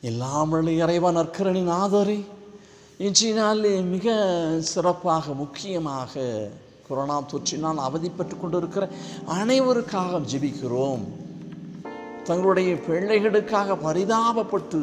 எல்லாமல்ல இறைவன் நற்கரனின் ஆதரே இன்றைய நாளிலே மிக சிறப்பாக முக்கியமாக கொரோனா தொற்றினால் அவதிப்பட்டு கொண்டிருக்கிற அனைவருக்காக ஜெபிக்கிறோம் தங்களுடைய பிள்ளைகளுக்காக பரிதாபப்பட்டு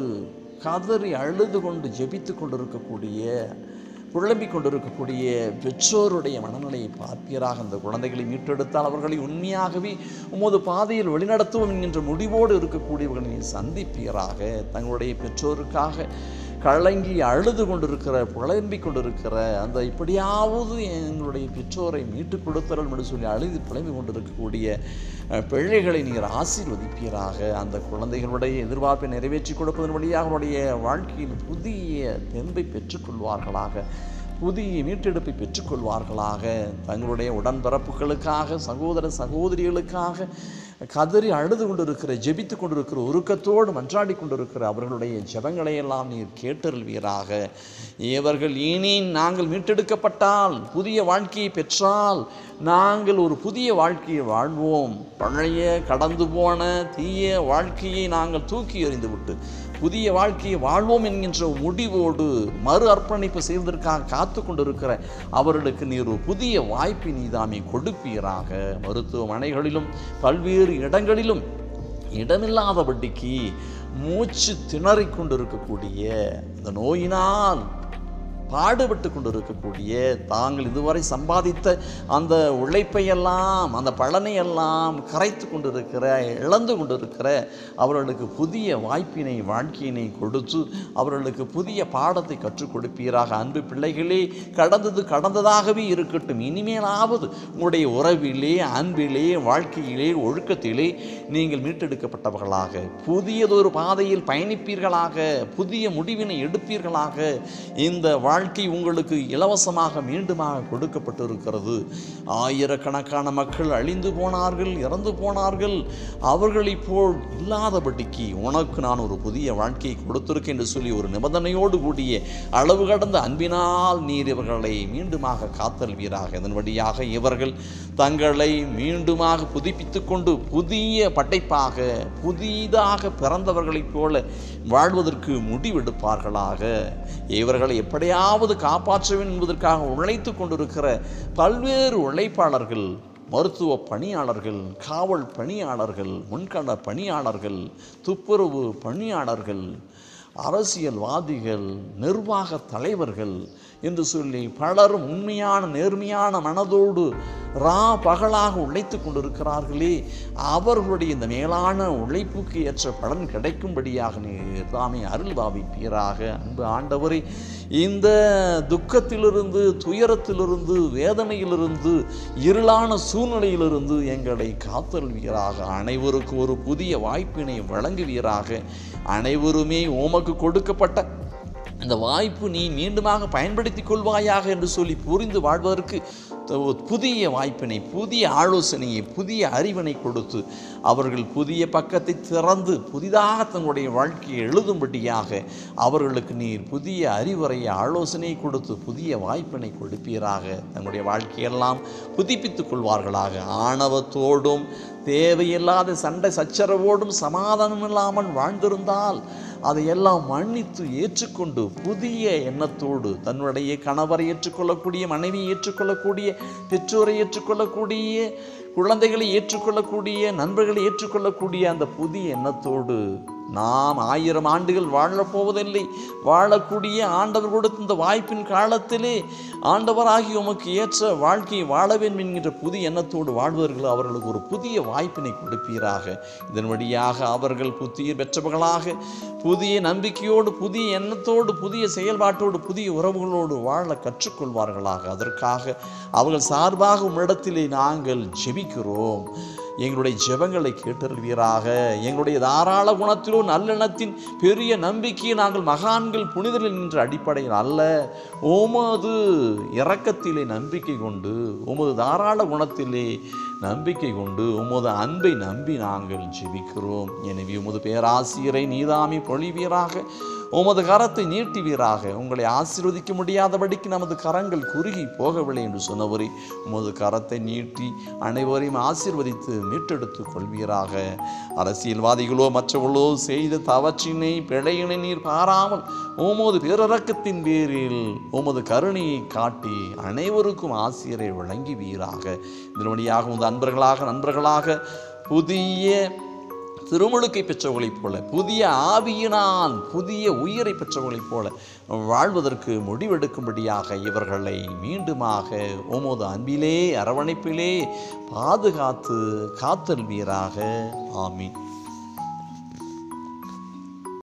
கதறி அழுது கொண்டு ஜெபித்து கொண்டிருக்கக்கூடிய புலம்பிக் கொண்டிருக்கக்கூடிய பெற்றோருடைய மனநிலையை பார்ப்பீராக அந்த குழந்தைகளை மீட்டெடுத்தால் அவர்களை உண்மையாகவே உமது பாதையில் வழிநடத்துவோம் என்கின்ற முடிவோடு இருக்கக்கூடியவர்களை நீ சந்திப்பீராக தங்களுடைய பெற்றோருக்காக கலங்கி அழுது கொண்டிருக்கிற புலம்பிக் கொண்டிருக்கிற அந்த இப்படியாவது எங்களுடைய பெற்றோரை மீட்டு கொடுத்தரல் என்று சொல்லி அழுது புலம்பிக் கொண்டிருக்கக்கூடிய அஹ், பிள்ளைகளை நீர் ஆசீர்வதிப்பீராக அந்த குழந்தைகளுடைய எதிர்பார்ப்பை நிறைவேற்றி கொடுப்பதன் வழியாக அவருடைய வாழ்க்கையில் புதிய தெம்பை பெற்றுக்கொள்வார்களாக புதிய மீட்டெடுப்பை பெற்றுக்கொள்வார்களாக தங்களுடைய உடன்பிறப்புகளுக்காக சகோதர சகோதரிகளுக்காக கதறி அழுது கொண்டிருக்கிற ஜெபித்து கொண்டிருக்கிற உருக்கத்தோடு மன்றாடி கொண்டிருக்கிற அவர்களுடைய ஜெபங்களை எல்லாம் நீர் கேட்டருள்வீராக இவர்கள் இனி நாங்கள் மீட்டெடுக்கப்பட்டால் புதிய வாழ்க்கையை பெற்றால் நாங்கள் ஒரு புதிய வாழ்க்கையை வாழ்வோம் பழைய கடந்து போன தீய வாழ்க்கையை நாங்கள் தூக்கி எறிந்துவிட்டு புதிய வாழ்க்கையை வாழ்வோம் என்கின்ற முடிவோடு மறு அர்ப்பணிப்பு செய்வதற்காக காத்து கொண்டிருக்கிற அவர்களுக்கு நீர் ஒரு புதிய வாய்ப்பை நீதாமே கொடுப்பீராக மருத்துவமனைகளிலும் பல்வேறு இடங்களிலும் இடமில்லாதபடிக்கு மூச்சு திணறிக் கொண்டிருக்கக்கூடிய இந்த நோயினால் பாடுபட்டு கொண்டிருக்கக்கூடிய தாங்கள் இதுவரை சம்பாதித்த அந்த உழைப்பையெல்லாம் அந்த பலனையெல்லாம் கரைத்து கொண்டிருக்கிற இழந்து கொண்டிருக்கிற அவர்களுக்கு புதிய வாய்ப்பினை வாழ்க்கையினை கொடுத்து அவர்களுக்கு புதிய பாடத்தை கற்றுக் கொடுப்பீராக அன்பு பிள்ளைகளே கடந்தது கடந்ததாகவே இருக்கட்டும் இனிமேலாவது உங்களுடைய உறவிலே அன்பிலே வாழ்க்கையிலே ஒழுக்கத்திலே நீங்கள் மீட்டெடுக்கப்பட்டவர்களாக புதியதொரு பாதையில் பயணிப்பீர்களாக புதிய முடிவினை எடுப்பீர்களாக இந்த வாழ்க்கை உங்களுக்கு இலவசமாக மீண்டுமாக கொடுக்கப்பட்டிருக்கிறது ஆயிரக்கணக்கான மக்கள் அழிந்து போனார்கள் இறந்து போனார்கள் அவர்களைப் போல் இல்லாதபடிக்கு உனக்கு நான் ஒரு புதிய வாழ்க்கையை கொடுத்திருக்கேன் என்று சொல்லி ஒரு நிபந்தனையோடு கூடிய அளவு கடந்த அன்பினால் நீர் இவர்களை மீண்டுமாக காத்தல்வீராக இதன் வழியாக இவர்கள் தங்களை மீண்டுமாக புதுப்பித்துக் கொண்டு புதிய படைப்பாக புதிதாக பிறந்தவர்களைப் போல வாழ்வதற்கு முடிவெடுப்பார்களாக இவர்களை எப்படியாவது காப்பாற்ற வேண்டும் என்பதற்காக உழைத்து கொண்டிருக்கிற பல்வேறு உழைப்பாளர்கள் மருத்துவ பணியாளர்கள் காவல் பணியாளர்கள் முன்கள பணியாளர்கள் துப்புரவு பணியாளர்கள் அரசியல்வாதிகள் நிர்வாக தலைவர்கள் என்று சொல்லி பலரும் உண்மையான நேர்மையான மனதோடு ரா பகலாக உழைத்து கொண்டிருக்கிறார்களே அவர்களுடைய இந்த மேலான உழைப்புக்கு ஏற்ற பலன் கிடைக்கும்படியாக நீர் தாமே அருள் பாவிப்பீராக அன்பு ஆண்டவரே இந்த துக்கத்திலிருந்து துயரத்திலிருந்து வேதனையிலிருந்து இருளான சூழ்நிலையிலிருந்து எங்களை காத்தல்வீராக அனைவருக்கு ஒரு புதிய வாய்ப்பினை வழங்குவீராக அனைவருமே உமக்கு கொடுக்கப்பட்ட இந்த வாய்ப்பு நீ மீண்டுமாக பயன்படுத்திக் கொள்வாயாக என்று சொல்லி புரிந்து வாழ்வதற்கு த- புதிய வாய்ப்பினை புதிய ஆலோசனையை புதிய அறிவினை கொடுத்து அவர்கள் புதிய பக்கத்தை திறந்து புதிதாக தங்களுடைய வாழ்க்கையை எழுதும்படியாக அவர்களுக்கு நீர் புதிய அறிவுரையை ஆலோசனையை கொடுத்து புதிய வாய்ப்பினை கொடுப்பீராக தங்களுடைய வாழ்க்கையெல்லாம் புதுப்பித்துக் கொள்வார்களாக ஆணவத்தோடும் தேவையில்லாத சண்டை சச்சரவோடும் சமாதானம் இல்லாமல் வாழ்ந்திருந்தால் அதையெல்லாம் மன்னித்து ஏற்றுக்கொண்டு புதிய எண்ணத்தோடு தன்னுடைய கணவரை ஏற்றுக்கொள்ளக்கூடிய மனைவியை ஏற்றுக்கொள்ளக்கூடிய பெற்றோரை ஏற்றுக்கொள்ளக்கூடிய குழந்தைகளை ஏற்றுக்கொள்ளக்கூடிய நண்பர்களை ஏற்றுக்கொள்ளக்கூடிய அந்த புதிய எண்ணத்தோடு நாம் ஆயிரம் ஆண்டுகள் வாழப் போவதில்லை வாழக்கூடிய ஆண்டவர் கொடுத்த இந்த வாய்ப்பின் காலத்திலே ஆண்டவராகி உமக்கு ஏற்ற வாழ்க்கையை வாழ வேண்டும் என்கின்ற புதிய எண்ணத்தோடு வாழ்வர்கள் அவர்களுக்கு ஒரு புதிய வாய்ப்பினை கொடுப்பீராக இதன் வழியாக அவர்கள் புத்திய பெற்றவர்களாக புதிய நம்பிக்கையோடு புதிய எண்ணத்தோடு புதிய செயல்பாட்டோடு புதிய உறவுகளோடு வாழ கற்றுக்கொள்வார்களாக அதற்காக அவர்கள் சார்பாக உம்மிடத்திலே நாங்கள் ஜெபிக்கிறோம் எங்களுடைய ஜெபங்களை கேட்டருள்வீராக எங்களுடைய தாராள குணத்திலோ நல்லெண்ணத்தின் பெரிய நம்பிக்கையை நாங்கள் மகான்கள் புனிதர்கள் என்ற அடிப்படையில் அல்ல உமது இரக்கத்திலே நம்பிக்கை கொண்டு உமது தாராள குணத்திலே நம்பிக்கை கொண்டு உமது அன்பை நம்பி நாங்கள் ஜெபிக்கிறோம் எனவே உமது பேராசிரியரை நீதாமி பொழிவீராக உமது கரத்தை நீட்டுவீராக உங்களை ஆசீர்வதிக்க முடியாதபடிக்கு நமது கரங்கள் குறுகி போகவில்லை என்று சொன்னவரே உமது கரத்தை நீட்டி அனைவரையும் ஆசீர்வதித்து மீட்டெடுத்துக் கொள்வீராக அரசியல்வாதிகளோ மற்றவர்களோ செய்த தவற்றினை பிழையினை நீர் பாராமல் உமது பேரரக்கத்தின் பேரில் உமது கருணையை காட்டி அனைவருக்கும் ஆசிரியரை வழங்குவீராக இதனுடையாக உமது அன்பர்களாக நண்பர்களாக புதிய திருமுழுக்கை பெற்றவர்களைப் போல புதிய ஆவியினால் புதிய உயிரை பெற்றவர்களைப் போல வாழ்வதற்கு முடிவெடுக்கும்படியாக இவர்களை மீண்டுமாக உமது அன்பிலே அரவணைப்பிலே பாதுகாத்து காத்தல்வீராக ஆமீன்